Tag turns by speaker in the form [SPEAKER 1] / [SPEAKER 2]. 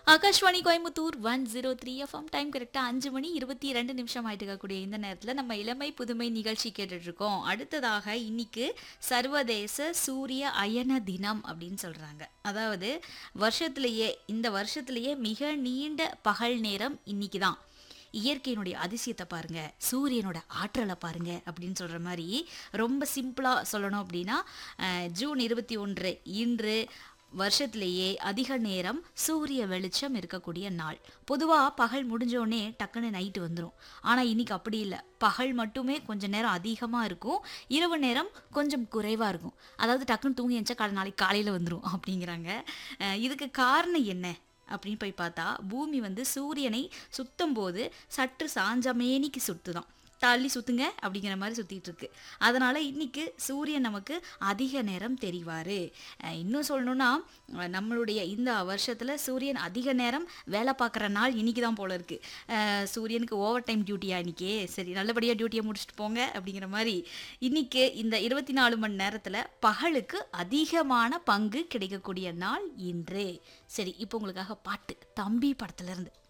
[SPEAKER 1] Akashvani Coimbatore one zero three FM time கரெக்டாக அஞ்சு மணி இருபத்தி ரெண்டு நிமிஷம் ஆயிட்டு இருக்கக்கூடிய இந்த நேரத்தில் நம்ம இளமை புதுமை நிகழ்ச்சி கேட்டுட்டு இருக்கோம் அடுத்ததாக இன்னைக்கு சர்வதேச சூரிய அயன தினம் அப்படின்னு சொல்றாங்க அதாவது வருஷத்திலேயே இந்த வருஷத்திலேயே மிக நீண்ட பகல் நேரம் இன்னைக்கு தான் இயற்கையினுடைய அதிசயத்தை பாருங்க சூரியனோட ஆற்றலை பாருங்க அப்படின்னு சொல்ற மாதிரி ரொம்ப சிம்பிளா சொல்லணும் அப்படின்னா அஹ், ஜூன் இருபத்தி ஒன்று இன்று வருஷத்திலேயே அதிக நேரம் சூரிய வெளிச்சம் இருக்கக்கூடிய நாள் பொதுவாக பகல் முடிஞ்சோடனே டக்குன்னு நைட்டு வந்துடும் ஆனால் இன்னைக்கு அப்படி இல்லை பகல் மட்டுமே கொஞ்சம் நேரம் அதிகமாக இருக்கும் இரவு நேரம் கொஞ்சம் குறைவாக இருக்கும் அதாவது டக்குன்னு தூங்கி எழுந்தா காலை நாளைக்கு காலையில் வந்துடும் அப்படிங்கிறாங்க அஹ் இதுக்கு காரணம் என்ன அப்படின்னு போய் பார்த்தா பூமி வந்து சூரியனை சுத்தும் போது சற்று சாஞ்ச மேனிக்கு சுத்துதான் தள்ளி சுத்துங்க அப்படிங்கிற மாதிரி சுத்திட்டு இருக்கு அதனால இன்னைக்கு சூரியன் நமக்கு அதிக நேரம் தெரிவாரு அஹ் இன்னும் சொல்லணும்னா அஹ் நம்மளுடைய இந்த வருஷத்துல சூரியன் அதிக நேரம் வேலை பார்க்குற நாள் இன்னைக்கு தான் போல இருக்கு அஹ் சூரியனுக்கு ஓவர் டைம் டியூட்டியா இன்னைக்கு சரி நல்லபடியா டியூட்டியை முடிச்சுட்டு போங்க அப்படிங்கிற மாதிரி இன்னைக்கு இந்த இருபத்தி நாலு மணி நேரத்துல பகலுக்கு அதிகமான பங்கு கிடைக்கக்கூடிய நாள் இன்று சரி இப்போ உங்களுக்காக பாட்டு தம்பி படத்துல இருந்து